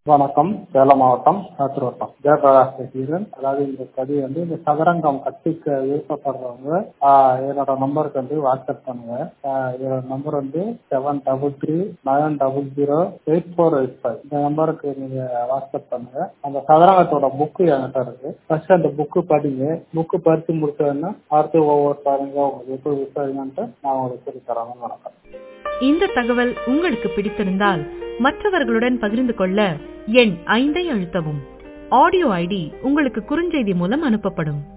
வணக்கம் சேலம் மாவட்டம் காத்திரோட்டம் ஜெயபிரகாஷ் பேசுகிறேன் அதாவது இந்த பதிவு வந்து இந்த சதுரங்கம் கற்றுக்க விருப்பப்படுறவங்க ஆஹ் என்னோட நம்பருக்கு வந்து வாட்ஸ்அப் பண்ணுங்க ஆஹ் என்னோட நம்பர் வந்து seven double three nine double zero eight four eight five இந்த நம்பருக்கு நீங்க வாட்ஸ்அப் பண்ணுங்க அந்த சதுரங்கத்தோட புக்கு என்கிட்ட இருக்கு ஃபர்ஸ்ட் அந்த புக்கு படிங்க புக்கு படிச்சு முடிச்சதுன்னா அடுத்து ஒவ்வொரு பாருங்க உங்களுக்கு எப்படி விசாரிங்கன்ட்டு நான் உங்களுக்கு சொல்லி தரேன் வணக்கம் இந்த தகவல் உங்களுக்கு பிடித்திருந்தால் மற்றவர்களுடன் பகிர்ந்து கொள்ள எண் ஐந்தை அழுத்தவும் ஆடியோ ஐடி உங்களுக்கு குறுஞ்செய்தி மூலம் அனுப்பப்படும்